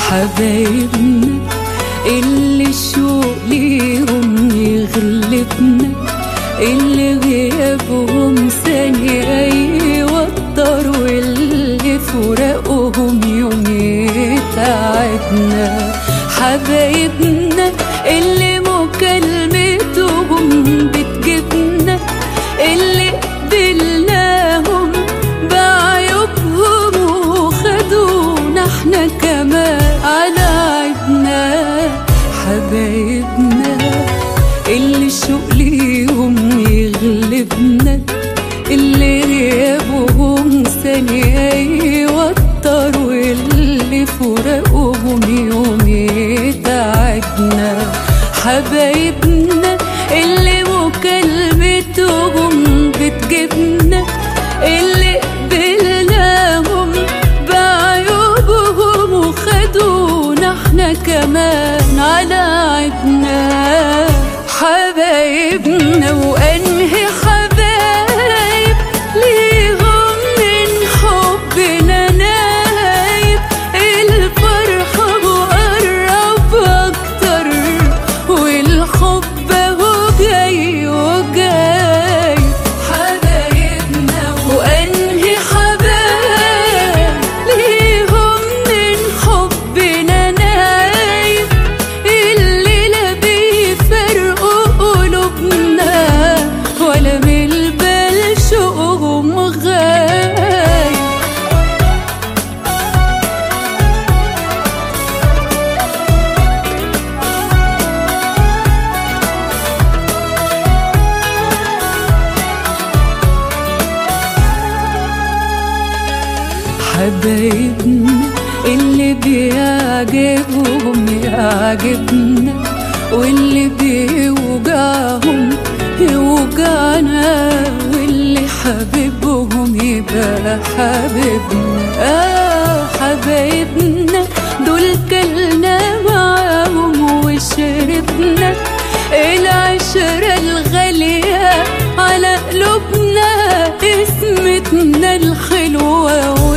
حبايبنا اللي الشوق ليهم يغلبنا اللي غيابهم ثانية يوتر واللي فراقهم يوم يتعبنا حبايبنا اللي مكالمتهم بتجيبنا اللي قبلناهم بعيوبهم وخدونا احنا كمان على عيبنا حبايبنا اللي الشوق ليهم يغلبنا اللي غيابهم ثانية يوتر واللي فراقهم يوم يتعبنا حبايبنا اللي مكالمتهم بتجيبنا اللي قبلناهم بعيوبهم وخدونا احنا كمان على عيبنا حبايبنا وانهي حبايب ليهم من حبنا نايب الفرحة وقرب اكتر والحب اهو جاي وجاي حبايبنا وانهي حبايب ليهم من حبنا نايب اللي لا بيفرقوا قلوبنا ولا من البال شوقهم غايب حبايبنا اللي بيعجبهم يعجبنا واللي بيوجعهم يوجعنا واللي حبيبهم يبقى حبيبنا آه حبايبنا دول كلنا معاهم وشربنا العشرة الغالية على قلوبنا اسمتنا الحلوة